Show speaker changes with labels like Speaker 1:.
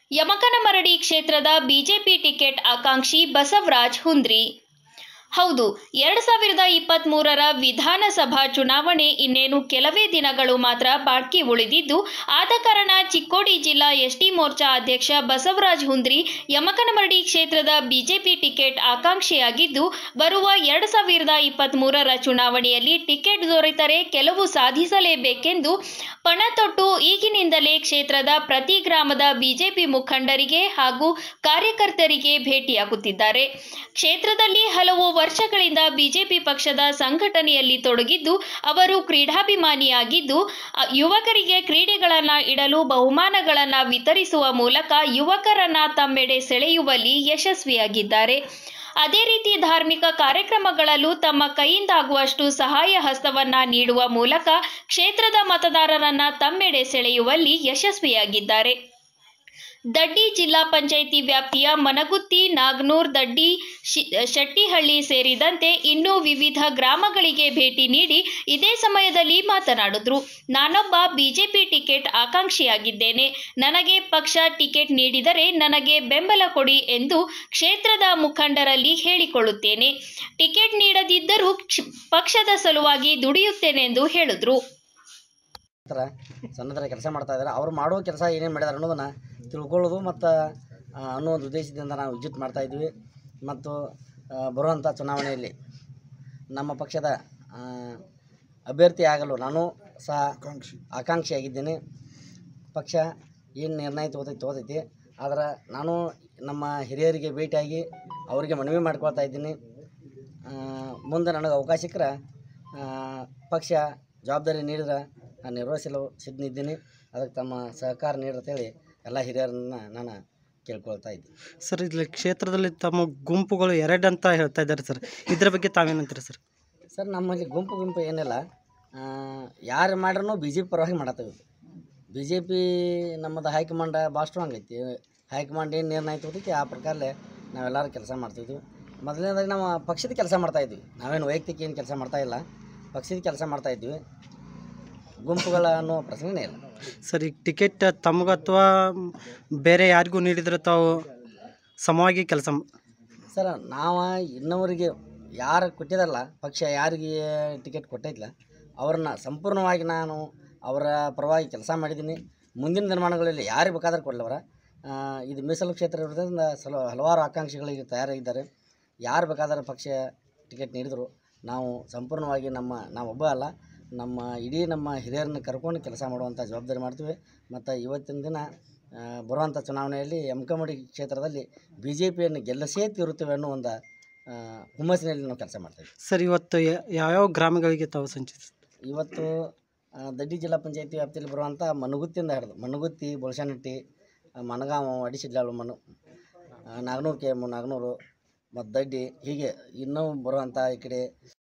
Speaker 1: ಯಮಕನಮರಡಿ ಕ್ಷೇತ್ರದ BJP ticket ಆಕಾಂಕ್ಷಿ ಬಸವರಾಜ್ ಹುಂದ್ರಿ ಹೌದು ಎರಡು ಸಾವಿರದ ಇಪ್ಪತ್ತ್ ಮೂರರ ವಿಧಾನಸಭಾ ಚುನಾವಣೆ ಇನ್ನೇನು ಕೆಲವೇ ದಿನಗಳು ಮಾತ್ರ ಬಾಕಿ ಉಳಿದಿದ್ದು ಆದ ಕಾರಣ ಚಿಕ್ಕೋಡಿ ಜಿಲ್ಲಾ ಎಸ್ಟಿ ಮೋರ್ಚಾ ಅಧ್ಯಕ್ಷ ಬಸವರಾಜ್ ಹುಂದ್ರಿ ಯಮಕನಮರಡಿ ಕ್ಷೇತ್ರದ ಬಿಜೆಪಿ ಟಿಕೆಟ್ ಆಕಾಂಕ್ಷಿಯಾಗಿದ್ದು ಬರುವ ಎರಡು ಸಾವಿರದ ಇಪ್ಪತ್ತ್ ಮೂರರ ಚುನಾವಣೆಯಲ್ಲಿ ಟಿಕೆಟ್ ದೊರೆತರೆ ಕೆಲವು ಸಾಧಿಸಲೇಬೇಕೆಂದು ಪಣ ತೊಟ್ಟು ಈಗಿನಿಂದಲೇ ಕ್ಷೇತ್ರದ ಪ್ರತಿ ಗ್ರಾಮದ ಬಿಜೆಪಿ ಮುಖಂಡರಿಗೆ ಹಾಗೂ ಕಾರ್ಯಕರ್ತರಿಗೆ ಭೇಟಿಯಾಗುತ್ತಿದ್ದಾರೆ ಕ್ಷೇತ್ರದಲ್ಲಿ ಹಲವು ವರ್ಷಗಳಿಂದ ಬಿಜೆಪಿ ಪಕ್ಷದ ಸಂಘಟನೆಯಲ್ಲಿ ತೊಡಗಿದ್ದು ಅವರು ಕ್ರೀಡಾಭಿಮಾನಿಯಾಗಿದ್ದು ಅ, ಯುವಕರಿಗೆ ಕ್ರೀಡೆಗಳನ್ನ ಇಡಲು ಬಹುಮಾನಗಳನ್ನ ವಿತರಿಸುವ ಮೂಲಕ ಯುವಕರನ್ನ ತಮ್ಮೆಡೆ ಸೆಳೆಯುವಲ್ಲಿ ಯಶಸ್ವಿಯಾಗಿದ್ದಾರೆ ಅದೇ ರೀತಿ ಧಾರ್ಮಿಕ ಕಾರ್ಯಕ್ರಮಗಳಲ್ಲೂ ತಮ್ಮ ಕೈಯಿಂದಾಗುವಷ್ಟು ಸಹಾಯ ಹಸ್ತವನ್ನ ನೀಡುವ ಮೂಲಕ ಕ್ಷೇತ್ರದ ಮತದಾರರನ್ನ ತಮ್ಮೆಡೆ ಸೆಳೆಯುವಲ್ಲಿ ಯಶಸ್ವಿಯಾಗಿದ್ದಾರೆ ದಡ್ಡಿ ಜಿಲ್ಲಾ ಪಂಚಾಯಿತಿ ವ್ಯಾಪ್ತಿಯ ಮನಗುತ್ತಿ ನಾಗನೂರ್ ದಡ್ಡಿ ಶಿ- ಶೆಟ್ಟಿಹಳ್ಳಿ ಸೇರಿದಂತೆ ಇನ್ನೂ ವಿವಿಧ ಗ್ರಾಮಗಳಿಗೆ ಭೇಟಿ ನೀಡಿ ಇದೇ ಸಮಯದಲ್ಲಿ ಮಾತನಾಡಿದ್ರು ನಾನೊಬ್ಬ ಬಿಜೆಪಿ ಟಿಕೆಟ್ ಆಕಾಂಕ್ಷಿಯಾಗಿದ್ದೇನೆ ನನಗೆ ಪಕ್ಷ ಟಿಕೆಟ್ ನೀಡಿದರೆ ನನಗೆ ಬೆಂಬಲ ಕೊಡಿ ಎಂದು ಕ್ಷೇತ್ರದ ಮುಖಂಡರಲ್ಲಿ ಹೇಳಿಕೊಳ್ಳುತ್ತೇನೆ ಟಿಕೆಟ್ ನೀಡದಿದ್ದರೂ ಕ್ಷ- ಪಕ್ಷದ ಸಲುವಾಗಿ ದುಡಿಯುತ್ತೇನೆಂದು ಹೇಳಿದ್ರು
Speaker 2: ಥರ ಸಣ್ಣದರ ಕೆಲಸ ಮಾಡ್ತಾ ಇದ್ದಾರೆ ಅವ್ರು ಮಾಡೋ ಕೆಲಸ ಏನೇನು ಮಾಡಿದಾರೆ ಅನ್ನೋದನ್ನು ತಿಳ್ಕೊಳ್ಳೋದು ಮತ್ತು ಅನ್ನೋ ಒಂದು ಉದ್ದೇಶದಿಂದ ನಾವು ವಿಸಿಟ್ ಮಾಡ್ತಾ ಇದ್ವಿ ಮತ್ತು ಆ, ಬರುವಂಥ ಚುನಾವಣೆಯಲ್ಲಿ ನಮ್ಮ ಪಕ್ಷದ ಆ, ಅಭ್ಯರ್ಥಿ ಆಗಲು ನಾನು ಸಹ ಆಕಾಂಕ್ಷಿಯಾಗಿದ್ದೇನೆ ಪಕ್ಷ ಏನು ನಿರ್ಣಯ ತಗೋತೈತಿ ತಗೋತೈತಿ ಆದ್ರೆ ನಾನು ನಮ್ಮ ಹಿರಿಯರಿಗೆ ಭೇಟಿಯಾಗಿ ಅವರಿಗೆ ಮನವಿ ಮಾಡ್ಕೊಳ್ತಾ ಇದ್ದೀನಿ ಆ, ಮುಂದೆ ನನಗೆ ಅವಕಾಶ ಸಿಕ್ಕರೆ ಆ, ಪಕ್ಷ ಜವಾಬ್ದಾರಿ ನೀಡಿದ್ರೆ ನಾನು ನಿರ್ವಹಿಸಲು ಸಿದ್ಧನಿದ್ದೀನಿ ಅದಕ್ಕೆ ತಮ್ಮ ಸಹಕಾರ ನೀಡಂತೇಳಿ ಎಲ್ಲ ಹಿರಿಯರನ್ನ ನಾನು ಕೇಳ್ಕೊಳ್ತಾ ಇದ್ದೀನಿ
Speaker 3: ಸರ್ ಇಲ್ಲಿ ಕ್ಷೇತ್ರದಲ್ಲಿ ತಮ್ಮ ಗುಂಪುಗಳು ಎರಡು ಅಂತ ಹೇಳ್ತಾ ಇದ್ದಾರೆ ಸರ್ ಇದ್ರ ಬಗ್ಗೆ ತಾವೇನಂತೀರಿ ಸರ್
Speaker 2: ಸರ್ ನಮ್ಮಲ್ಲಿ ಗುಂಪು ಗುಂಪು ಏನಿಲ್ಲ ಆ, ಯಾರು ಮಾಡ್ರೂ ಬಿ ಜೆ ಪಿ ಪರವಾಗಿ ಮಾಡತ್ತೇವೆ ಬಿ ಜೆ ಪಿ ನಮ್ಮದು ಹೈಕಮಾಂಡ್ ಭಾಳ ಸ್ಟ್ರಾಂಗ್ ಐತಿ ಹೈಕಮಾಂಡ್ ಏನು ನಿರ್ಣಯ ತಗೋತೈತಿ ಆ ಪ್ರಕಾರಲೇ ನಾವೆಲ್ಲರೂ ಕೆಲಸ ಮಾಡ್ತಿದ್ವಿ ಮೊದಲನೇದಾಗಿ ನಾವು ಪಕ್ಷದ ಕೆಲಸ ಮಾಡ್ತಾಯಿದ್ವಿ ನಾವೇನು ವೈಯಕ್ತಿಕ ಏನು ಕೆಲಸ ಮಾಡ್ತಾ ಇಲ್ಲ ಪಕ್ಷದ ಕೆಲಸ ಮಾಡ್ತಾಯಿದ್ವಿ ಗುಂಪುಗಳ ಅನ್ನೋ ಪ್ರಶ್ನೆನೇ ಇಲ್ಲ
Speaker 3: ಸರ್ ಈಗ ಟಿಕೆಟ್ ತಮಗೆ ಅಥವಾ ಬೇರೆ ಯಾರಿಗೂ ನೀಡಿದ್ರೆ ತಾವು ಸಮವಾಗಿ ಕೆಲಸ
Speaker 2: ಸರ್ ನಾವು ಇನ್ನವರಿಗೆ ಯಾರು ಕೊಟ್ಟಿದಾರಲ್ಲ ಪಕ್ಷ ಯಾರಿಗೆ ಟಿಕೆಟ್ ಕೊಟ್ಟೈತಿಲ್ಲ ಅವ್ರನ್ನ ಸಂಪೂರ್ಣವಾಗಿ ನಾನು ಅವರ ಪರವಾಗಿ ಕೆಲಸ ಮಾಡಿದ್ದೀನಿ ಮುಂದಿನ ದಿನಮಾನಗಳಲ್ಲಿ ಯಾರು ಬೇಕಾದ್ರೆ ಕೊಡಲವರ ಇದು ಮೀಸಲು ಕ್ಷೇತ್ರ ಇರೋದ್ರಿಂದ ಸಲ ಹಲವಾರು ಆಕಾಂಕ್ಷಿಗಳಿಗೆ ತಯಾರಾಗಿದ್ದಾರೆ ಯಾರು ಬೇಕಾದ್ರೆ ಪಕ್ಷ ಟಿಕೆಟ್ ನೀಡಿದ್ರು ನಾವು ಸಂಪೂರ್ಣವಾಗಿ ನಮ್ಮ ನಾವೊಬ್ಬ ಅಲ್ಲ ನಮ್ಮ ಇಡೀ ನಮ್ಮ ಹಿರಿಯರನ್ನ ಕರ್ಕೊಂಡು ಕೆಲಸ ಮಾಡುವಂಥ ಜವಾಬ್ದಾರಿ ಮಾಡ್ತೀವಿ ಮತ್ತು ಇವತ್ತಿನ ದಿನ ಆ, ಬರುವಂಥ ಚುನಾವಣೆಯಲ್ಲಿ ಯಮಕಮಡಿ ಕ್ಷೇತ್ರದಲ್ಲಿ ಬಿ ಜೆ ಪಿಯನ್ನು ಗೆಲ್ಲಿಸೇ ತೀರುತ್ತೇವೆ ಅನ್ನೋ ಒಂದು ಆ, ಹುಮ್ಮಸ್ಸಿನಲ್ಲಿ ನಾವು ಕೆಲಸ ಮಾಡ್ತೇವೆ
Speaker 3: ಸರ್ ಇವತ್ತು ಯ- ಯಾವ್ಯಾವ ಗ್ರಾಮಗಳಿಗೆ ತಾವು ಸಂಚರಿಸ್
Speaker 2: ಇವತ್ತು ಆ, ದಡ್ಡಿ ಜಿಲ್ಲಾ ಪಂಚಾಯತಿ ವ್ಯಾಪ್ತಿಯಲ್ಲಿ ಬರುವಂಥ ಮನಗುತ್ತಿಯಿಂದ ಹಿಡಿದು ಮನಗುತ್ತಿ ಬೊಳಸನಟ್ಟಿ ಮನಗಾಂವ ಅಡಿಸಿಡ್ಲಾಳು ಮನು ಆ, ನಾಗನೂರು ಕೆ ಎಮ್ಮು ನಾಗನೂರು ಮತ್ತು ದಡ್ಡಿ ಹೀಗೆ ಇನ್ನೂ ಬರುವಂಥ ಈ ಕಡೆ